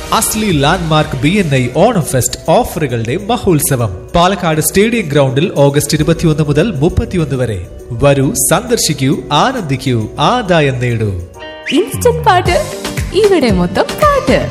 അസ്ലി landmark B N I Onam fest ഓഫറുകളുടെ മഹോത്സവം Palakkad stadium ഗ്രൗണ്ടിൽ ഓഗസ്റ്റ് ഇരുപത്തിയൊന്ന് മുതൽ മുപ്പത്തിയൊന്ന് വരെ വരൂ സന്ദർശിക്കൂ ആനന്ദിക്കൂ ആദായം നേടൂ ഇൻസ്റ്റന്റ് പാട്ട് ഇവിടെ മൊത്തം പാട്ട്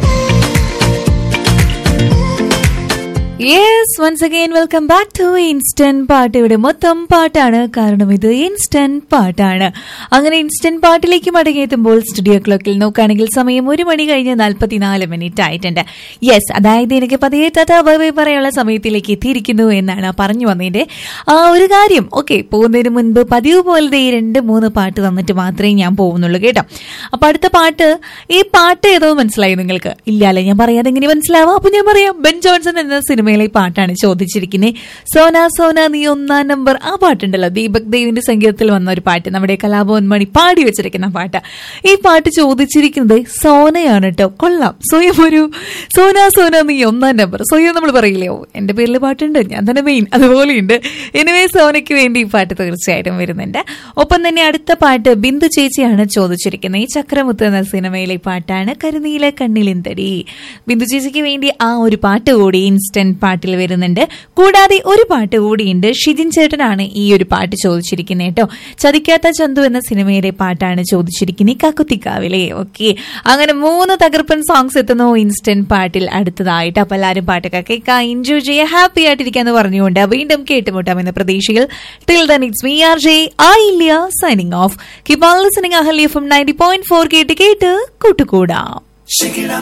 yes once again welcome back to instant പാട്ട് ഇവിടെ മൊത്തം പാട്ടാണ് കാരണം ഇത് ഇൻസ്റ്റന്റ് പാട്ടാണ് അങ്ങനെ ഇൻസ്റ്റന്റ് പാട്ടിലേക്ക് മടങ്ങിയെത്തുമ്പോൾ സ്റ്റുഡിയോ ക്ലോക്കിൽ നോക്കുകയാണെങ്കിൽ സമയം ഒരു മണി കഴിഞ്ഞ് നാൽപ്പത്തിനാല് മിനിറ്റ് ആയിട്ടുണ്ട് യെസ് അതായത് എനിക്ക് പതിയെ ടാറ്റ ബൈ ബൈ പറയാനുള്ള സമയത്തിലേക്ക് എത്തിയിരിക്കുന്നു എന്നാണ് പറഞ്ഞു വന്നതിന്റെ ആ ഒരു കാര്യം ഓക്കെ പോകുന്നതിന് മുൻപ് പതിവ് പോലെ ഈ രണ്ട് മൂന്ന് പാട്ട് തന്നിട്ട് മാത്രമേ ഞാൻ പോകുന്നുള്ളൂ കേട്ടോ അപ്പൊ അടുത്ത പാട്ട് ഈ പാട്ട് ഏതോ മനസ്സിലായി നിങ്ങൾക്ക് ഇല്ലാല്ലേ ഞാൻ പറയാതെ എങ്ങനെ മനസ്സിലാവാം അപ്പൊ ഞാൻ പറയാം ബെൻ ജോൺസൺ എന്ന സിനിമയിലെ പാട്ടാണ് ചോദിച്ചിരിക്കുന്നത് സോന സോന നീ ഒന്നാം നമ്പർ ആ പാട്ടുണ്ടല്ലോ ദീപക് ദേവിന്റെ സംഗീതത്തിൽ വന്ന ഒരു പാട്ട് നമ്മുടെ കലാഭവൻ മണി പാടി വെച്ചിരിക്കുന്ന പാട്ട് ഈ പാട്ട് ചോദിച്ചിരിക്കുന്നത് സോനയാണ് കേട്ടോ കൊള്ളാം സ്വയം ഒരു സോന സോന നീ ഒന്നാം നമ്പർ സ്വയം നമ്മൾ പറയില്ലേ ഓ എന്റെ പേരിൽ പാട്ടുണ്ട് ഞാൻ തന്നെ മെയിൻ അതുപോലെയുണ്ട് എനിവേ സോനയ്ക്ക് വേണ്ടി ഈ പാട്ട് തീർച്ചയായിട്ടും വരുന്നുണ്ട് ഒപ്പം തന്നെ അടുത്ത പാട്ട് ബിന്ദു ചേച്ചിയാണ് ചോദിച്ചിരിക്കുന്നത് ഈ ചക്രമുത്ത് എന്ന സിനിമയിലെ പാട്ടാണ് കരുനീല കണ്ണിലിന്തടി ബിന്ദു ചേച്ചിക്ക് വേണ്ടി ആ ഒരു പാട്ട് കൂടി ഇൻസ്റ്റന്റ് പാട്ടിൽ വരുന്നുണ്ട് കൂടാതെ ഒരു പാട്ട് കൂടിയുണ്ട് ഷിജിൻ ചേട്ടനാണ് ഈ ഒരു പാട്ട് ചോദിച്ചിരിക്കുന്നത് കേട്ടോ ചതിക്കാത്ത ചന്തു എന്ന സിനിമയിലെ പാട്ടാണ് ചോദിച്ചിരിക്കുന്നത് കാക്കുത്തിക്കാവിലെ ഓക്കെ അങ്ങനെ മൂന്ന് തകർപ്പൻ സോങ്സ് എത്തുന്നു ഇൻസ്റ്റന്റ് പാട്ടിൽ അടുത്തതായിട്ട് അപ്പൊ എല്ലാവരും പാട്ടൊക്കെ കേൾക്കാം എൻജോയ് ചെയ്യുക ഹാപ്പി ആയിട്ടിരിക്കാന്ന് പറഞ്ഞുകൊണ്ട് വീണ്ടും കേട്ടുമുട്ടാം എന്ന പ്രതീക്ഷയിൽ till then it's me R J ആ ഇല്ല സൈനിങ് ഓഫ് കിബാൽ listening Ahalya from ninety point four കേട്ട് കേട്ട് കൂട്ടുകൂടാം